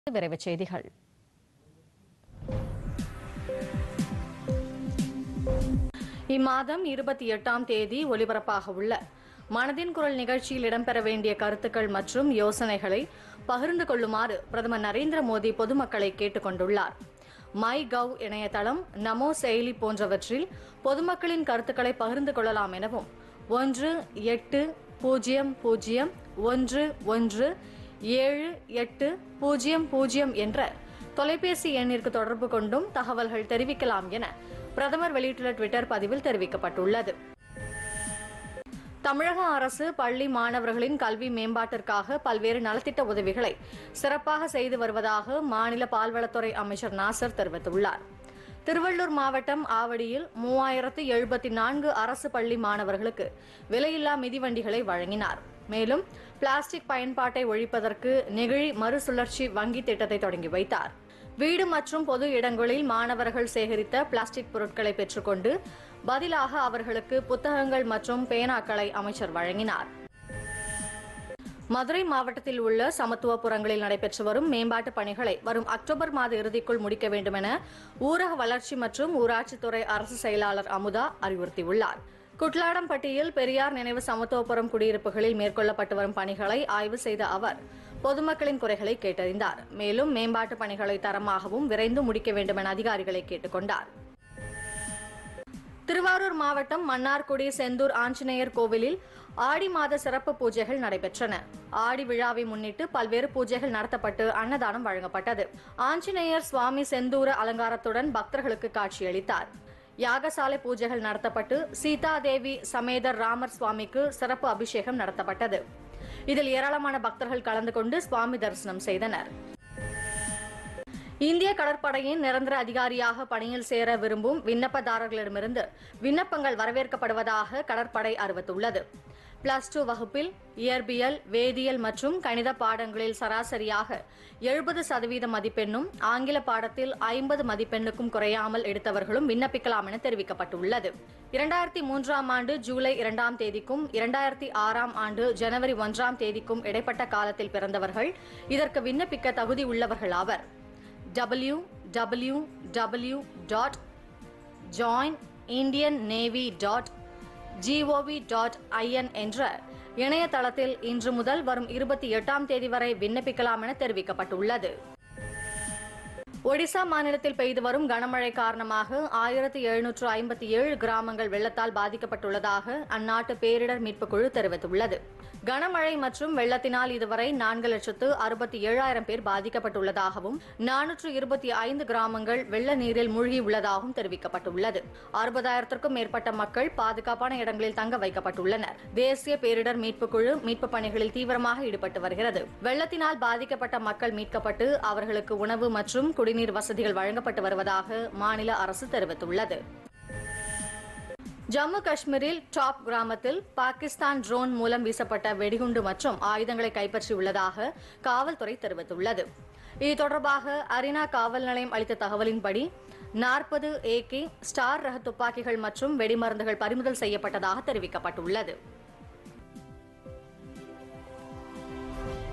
விரைவுச் செய்திகள் இம்மாதம் இருபத்தி எட்டாம் தேதி ஒலிபரப்பாக உள்ள மனதின் குரல் நிகழ்ச்சியில் இடம்பெற வேண்டிய கருத்துக்கள் மற்றும் யோசனைகளை பகிர்ந்து கொள்ளுமாறு பிரதமர் நரேந்திர மோடி பொதுமக்களை கேட்டுக் கொண்டுள்ளார் மை கவ் இணையதளம் நமோ செயலி போன்றவற்றில் பொதுமக்களின் கருத்துக்களை பகிர்ந்து கொள்ளலாம் எனவும் ஒன்று எட்டு பூஜ்ஜியம் பூஜ்ஜியம் ஒன்று ஒன்று ஏழு எட்டு பூஜ்ஜியம் பூஜ்ஜியம் என்ற தொலைபேசி எண்ணிற்கு தொடர்பு கொண்டும் தகவல்கள் தெரிவிக்கலாம் என பிரதமர் வெளியிட்டுள்ள ட்விட்டர் பதிவில் தெரிவிக்கப்பட்டுள்ளது தமிழக அரசு பள்ளி மாணவர்களின் கல்வி மேம்பாட்டிற்காக பல்வேறு நலத்திட்ட உதவிகளை சிறப்பாக செய்து வருவதாக மாநில பால்வளத்துறை அமைச்சர் நாசர் தெரிவித்துள்ளார் திருவள்ளூர் மாவட்டம் ஆவடியில் மூவாயிரத்து எழுபத்தி நான்கு அரசு பள்ளி மாணவர்களுக்கு விலையில்லா மிதிவண்டிகளை வழங்கினார் மேலும் பிளாஸ்டிக் பயன்பாட்டை ஒழிப்பதற்கு நெகிழி மறுசுழற்சி வங்கி திட்டத்தை தொடங்கி வைத்தார் வீடு மற்றும் பொது இடங்களில் மாணவர்கள் சேகரித்த பிளாஸ்டிக் பொருட்களை பெற்றுக்கொண்டு பதிலாக அவர்களுக்கு புத்தகங்கள் மற்றும் பேனாக்களை அமைச்சர் வழங்கினார் மதுரை மாவட்டத்தில் உள்ள சமத்துவபுரங்களில் நடைபெற்று வரும் மேம்பாட்டுப் பணிகளை வரும் அக்டோபர் மாத இறுதிக்குள் முடிக்க வேண்டும் என ஊரக வளர்ச்சி மற்றும் ஊராட்சித்துறை அரசு செயலாளர் அமுதா அறிவுறுத்தியுள்ளார் குட்லாடம்பட்டியில் பெரியார் நினைவு சமத்துவபுரம் குடியிருப்புகளில் மேற்கொள்ளப்பட்டு வரும் பணிகளை ஆய்வு செய்த அவர் பொதுமக்களின் குறைகளை கேட்டறிந்தார் மேலும் மேம்பாட்டுப் பணிகளை தரமாகவும் விரைந்து முடிக்க வேண்டும் என அதிகாரிகளை கேட்டுக் கொண்டார் திருவாரூர் மாவட்டம் மன்னார்குடி செந்தூர் ஆஞ்சநேயர் கோவிலில் ஆடி மாத சிறப்பு பூஜைகள் நடைபெற்றன ஆடி விழாவை முன்னிட்டு பல்வேறு பூஜைகள் நடத்தப்பட்டு அன்னதானம் வழங்கப்பட்டது ஆஞ்சநேயர் சுவாமி செந்தூர அலங்காரத்துடன் பக்தர்களுக்கு காட்சியளித்தார் யாகசாலை பூஜைகள் நடத்தப்பட்டு சீதாதேவி சமேதர் ராமர் சுவாமிக்கு சிறப்பு அபிஷேகம் நடத்தப்பட்டது இதில் ஏராளமான பக்தர்கள் கலந்து கொண்டு சுவாமி தரிசனம் செய்தனர் இந்திய கடற்படையின் நிரந்தர அதிகாரியாக பணியில் சேர விரும்பும் விண்ணப்பதாரர்களிடமிருந்து விண்ணப்பங்கள் வரவேற்கப்படுவதாக கடற்படை அறிவித்துள்ளது பிளஸ் டூ வகுப்பில் இயற்பியல் வேதியியல் மற்றும் கணித பாடங்களில் சராசரியாக எழுபது சதவீத மதிப்பெண்ணும் ஆங்கில பாடத்தில் ஐம்பது மதிப்பெண்ணுக்கும் குறையாமல் எடுத்தவர்களும் விண்ணப்பிக்கலாம் என தெரிவிக்கப்பட்டுள்ளது இரண்டாயிரத்தி மூன்றாம் ஆண்டு ஜூலை இரண்டாம் தேதிக்கும் இரண்டாயிரத்தி ஆறாம் ஆண்டு ஜனவரி ஒன்றாம் தேதிக்கும் இடைப்பட்ட காலத்தில் பிறந்தவர்கள் இதற்கு விண்ணப்பிக்க தகுதி உள்ளவர்கள் ஆவர் W W W dot join Indian navy dot gov dot in என்ற இணையதளத்தில் இன்று முதல் வரும் இருபத்தி எட்டாம் தேதி வரை விண்ணப்பிக்கலாம் என தெரிவிக்கப்பட்டுள்ளது ஒடிசா மாநிலத்தில் பெய்து வரும் கனமழை காரணமாக ஆயிரத்தி எழுநூற்று ஐம்பத்தி ஏழு கிராமங்கள் வெள்ளத்தால் பாதிக்கப்பட்டுள்ளதாக அந்நாட்டு பேரிடர் மீட்புக் குழு தெரிவித்துள்ளது கனமழை மற்றும் வெள்ளத்தினால் இதுவரை நான்கு லட்சத்து அறுபத்தி ஏழாயிரம் பேர் பாதிக்கப்பட்டுள்ளதாகவும் நானூற்று இருபத்தி ஐந்து கிராமங்கள் வெள்ள நீரில் மூழ்கியுள்ளதாகவும் தெரிவிக்கப்பட்டுள்ளது அறுபதாயிரத்திற்கும் மேற்பட்ட மக்கள் பாதுகாப்பான இடங்களில் தங்க வைக்கப்பட்டுள்ளனர் தேசிய பேரிடர் மீட்புக் குழு மீட்புப் பணிகளில் தீவிரமாக ஈடுபட்டு வருகிறது வெள்ளத்தினால் பாதிக்கப்பட்ட மக்கள் மீட்கப்பட்டு அவர்களுக்கு உணவு மற்றும் குடிநீர் வசதிகள் வழங்கப்பட்டு வருவதாக மாநில அரசு தெரிவித்துள்ளது ஜம்மு காஷ்மீரில் டாப் கிராமத்தில் பாகிஸ்தான் ட்ரோன் மூலம் வீசப்பட்ட வெடிகுண்டு மற்றும் ஆயுதங்களை கைப்பற்றியுள்ளதாக காவல்துறை தெரிவித்துள்ளது இது தொடர்பாக அரினா காவல் நிலையம் அளித்த தகவலின்படி நாற்பது ஏகே ஸ்டார் ரக துப்பாக்கிகள் மற்றும் வெடிமருந்துகள் பறிமுதல் செய்யப்பட்டதாக தெரிவிக்கப்பட்டுள்ளது